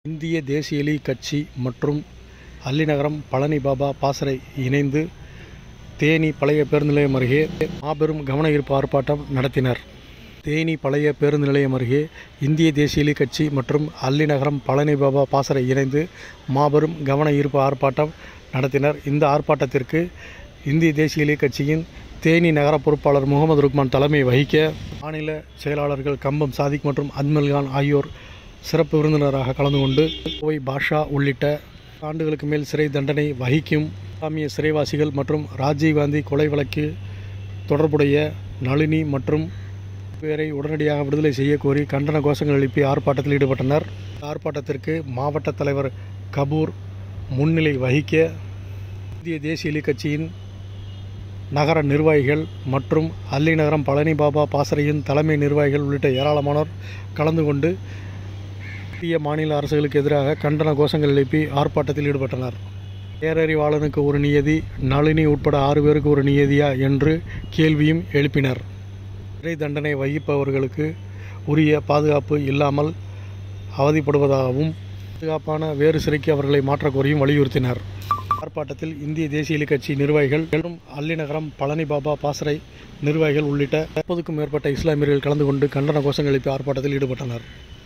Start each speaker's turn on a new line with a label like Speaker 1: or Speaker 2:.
Speaker 1: இந்திய தேசிய லீக் கட்சி மற்றும் அல்லிநகரம் பழனி பாபா பாசறை இணைந்து தேனி பழைய பேருந்து நிலையம் அருகே மாபெரும் கவன ஈர்ப்பு ஆர்ப்பாட்டம் நடத்தினர் தேனி பழைய பேருந்து நிலையம் அருகே இந்திய தேசிய லீக் கட்சி மற்றும் அல்லிநகரம் பழனி பாபா பாசறை இணைந்து மாபெரும் கவன ஈர்ப்பு ஆர்ப்பாட்டம் நடத்தினர் இந்த ஆர்ப்பாட்டத்திற்கு இந்திய தேசிய லீக் கட்சியின் தேனி நகர பொறுப்பாளர் முகமது ருக்மான் தலைமை வகிக்க மாநில செயலாளர்கள் கம்பம் சாதிக் மற்றும் அஜ்மல்கான் ஆகியோர் சிறப்பு விருந்தினராக கலந்து கொண்டு கோவை பாஷா உள்ளிட்ட ஆண்டுகளுக்கு மேல் சிறை தண்டனை வகிக்கும் இஸ்லாமிய சிறைவாசிகள் மற்றும் ராஜீவ்காந்தி கொலை வழக்கு தொடர்புடைய நளினி மற்றும் பேரை உடனடியாக விடுதலை செய்ய கோரி கண்டன கோஷங்கள் எழுப்பி ஆர்ப்பாட்டத்தில் ஈடுபட்டனர் இந்த ஆர்ப்பாட்டத்திற்கு மாவட்ட தலைவர் கபூர் முன்னிலை வகிக்க இந்திய தேசிய லீக் கட்சியின் நகர நிர்வாகிகள் மற்றும் அல்லி நகரம் பழனி பாபா பாசறையின் தலைமை நிர்வாகிகள் உள்ளிட்ட ஏராளமானோர் கலந்து கொண்டு இந்திய மாநில அரசுகளுக்கு எதிராக கண்டன கோஷங்கள் எழுப்பி ஆர்ப்பாட்டத்தில் ஈடுபட்டனர் பேரறிவாளனுக்கு ஒரு நியதி நளினி உட்பட ஆறு பேருக்கு ஒரு நியதியா என்று கேள்வியும் எழுப்பினர் சிறை தண்டனை வகிப்பவர்களுக்கு உரிய பாதுகாப்பு இல்லாமல் அவதிப்படுவதாகவும் பாதுகாப்பான வேறு சிறைக்கு அவர்களை மாற்றக் கோரியும் வலியுறுத்தினர் ஆர்ப்பாட்டத்தில் இந்திய தேசிய லீக் கட்சி நிர்வாகிகள் மற்றும் அல்லிநகரம் பழனி பாபா பாசறை நிர்வாகிகள் உள்ளிட்ட முப்பதுக்கும் மேற்பட்ட இஸ்லாமியர்கள் கலந்து கொண்டு கண்டன கோஷங்கள் எழுப்பி ஆர்ப்பாட்டத்தில் ஈடுபட்டனர்